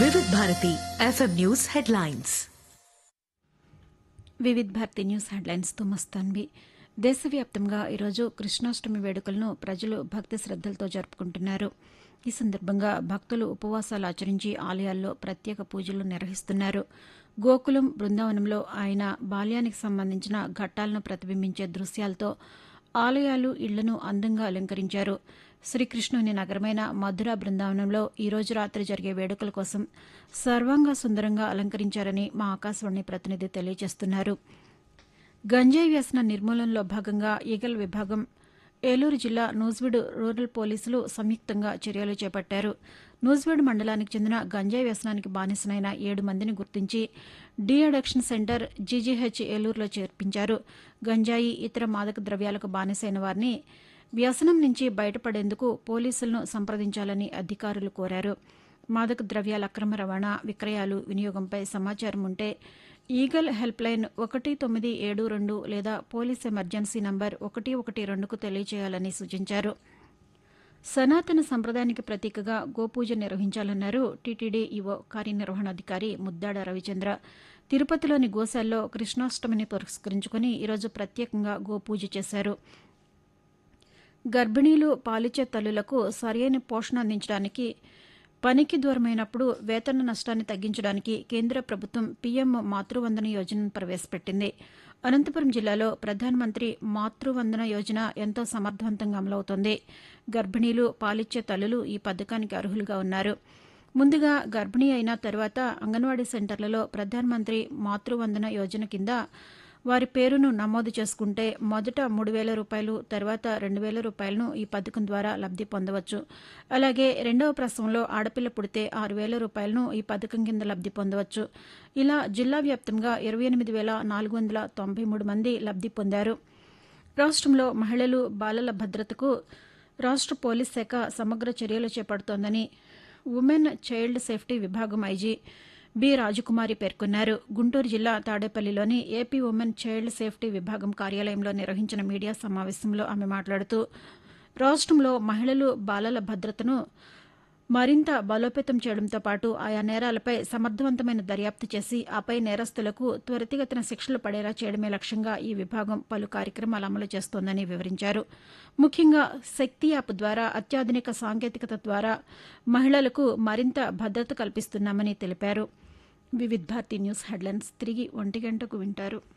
వివిధ Bharati FM news headlines Vividh Bharati news హెడ్లైన్స్తో మస్తాన్వి దేశవ్యాప్తంగా ఈరోజు కృష్ణాష్టమి వేడుకలను ప్రజలు భక్తి శ్రద్దలతో జరుపుకుంటున్నారు ఈ సందర్భంగా భక్తులు ఉపవాసాలు ఆచరించి ఆలయాల్లో ప్రత్యేక పూజలు నిర్వహిస్తున్నారు గోకులం బృందావనంలో ఆయన బాల్యానికి సంబంధించిన ఘట్టాలను ప్రతిబింబించే దృశ్యాలతో ఆలయాలు ఇళ్లను అందంగా అలంకరించారు శ్రీకృష్ణుని నగరమైన మధుర బృందావనంలో ఈ రోజు రాత్రి జరిగే వేడుకల కోసం సర్వాంగ సుందరంగా అలంకరించారని మా ఆకాశవాణి ప్రతినిధి తెలియజేస్తున్నారు గంజాయి వ్యసన నిర్మూలనలో భాగంగా ఈగల్ విభాగం ఏలూరు జిల్లా నూజివీడు రూరల్ పోలీసులు సంయుక్తంగా చర్యలు చేపట్టారు నూజివీడు మండలానికి చెందిన గంజాయి వ్యసనానికి బానిసనైన ఏడు మందిని గుర్తించి డీ అడక్షన్ సెంటర్ జీజీహెచ్ ఏలూరులో చేర్పించారు గంజాయి ఇతర మాదక ద్రవ్యాలకు బానిసైన వారిని వ్యసనం నుంచి బయటపడేందుకు పోలీసులను సంప్రదించాలని అధికారులు కోరారు మాదక ద్రవ్యాల అక్రమ రవాణా విక్రయాలు వినియోగంపై సమాచారం ఉంటే ఈగల్ హెల్ప్ లైన్ ఒకటి తొమ్మిది ఏడు రెండు లేదా పోలీస్ ఎమర్జెన్సీ నంబర్ ఒకటి ఒకటి రెండుకు తెలియజేయాలని సూచించారు సనాతన సంప్రదాయానికి ప్రతీకగా గోపూజ నిర్వహించాలన్నారు టీటీడీ ఈవో కార్యనిర్వహణాధికారి ముద్దాడ రవిచంద్ర తిరుపతిలోని గోశాల్లో కృష్ణాష్టమిని పురస్కరించుకుని ఈరోజు ప్రత్యేకంగా గోపూజ చేశారు గర్భిణీలు పాలిచ్చే తల్లులకు సరైన పోషణ అందించడానికి పనికి దూరమైనప్పుడు వేతన నష్టాన్ని తగ్గించడానికి కేంద్ర ప్రభుత్వం పీఎం మాతృవందన యోజనను ప్రవేశపెట్టింది అనంతపురం జిల్లాలో ప్రధానమంత్రి మాతృవందన యోజన ఎంతో సమర్థవంతంగా అమలవుతోంది గర్భిణీలు పాలిచ్చే తల్లులు ఈ పథకానికి అర్హులుగా ఉన్నారు ముందుగా గర్భిణీ అయిన తర్వాత అంగన్వాడీ సెంటర్లలో ప్రధానమంత్రి మాతృవందన యోజన కింద వారి పేరును నమోదు చేసుకుంటే మొదట మూడు వేల రూపాయలు తర్వాత రెండు వేల రూపాయలను ఈ పథకం ద్వారా లబ్ది పొందవచ్చు అలాగే రెండవ ప్రసవంలో ఆడపిల్ల పుడితే ఆరు వేల రూపాయలను ఈ పథకం కింద లబ్ది పొందవచ్చు ఇలా జిల్లా వ్యాప్తంగా ఇరవై ఎనిమిది వేల నాలుగు వందల తొంభై మూడు మంది లబ్ది పొందారు రాష్ట్రంలో మహిళలు బాలల భద్రతకు రాష్ట్ర పోలీస్ శాఖ సమగ్ర చర్యలు చేపడుతోందని ఉమెన్ చైల్డ్ సేఫ్టీ విభాగం ఐజీ బి రాజకుమారి పేర్కొన్నారు గుంటూరు జిల్లా తాడేపల్లిలోని ఏపీ ఉమెన్ చైల్డ్ సేఫ్టీ విభాగం కార్యాలయంలో నిర్వహించిన మీడియా సమావేశంలో ఆమె మాట్లాడుతూ రాష్ట్రంలో మహిళలు బాలల భద్రతను మరింత బలోపేతం చేయడంతో పాటు ఆయా నేరాలపై సమర్థవంతమైన దర్యాప్తు చేసి ఆపై నేరస్తులకు త్వరితగతిన శిక్షలు పడేలా చేయడమే లక్ష్యంగా ఈ విభాగం పలు కార్యక్రమాలు అమలు చేస్తోందని వివరించారు ముఖ్యంగా శక్తి యాప్ ద్వారా అత్యాధునిక సాంకేతికత ద్వారా మహిళలకు మరింత భద్రత కల్పిస్తున్నామని తెలిపారు వివిధ్ భారతి న్యూస్ హెడ్లైన్స్ తిరిగి ఒంటి గంటకు వింటారు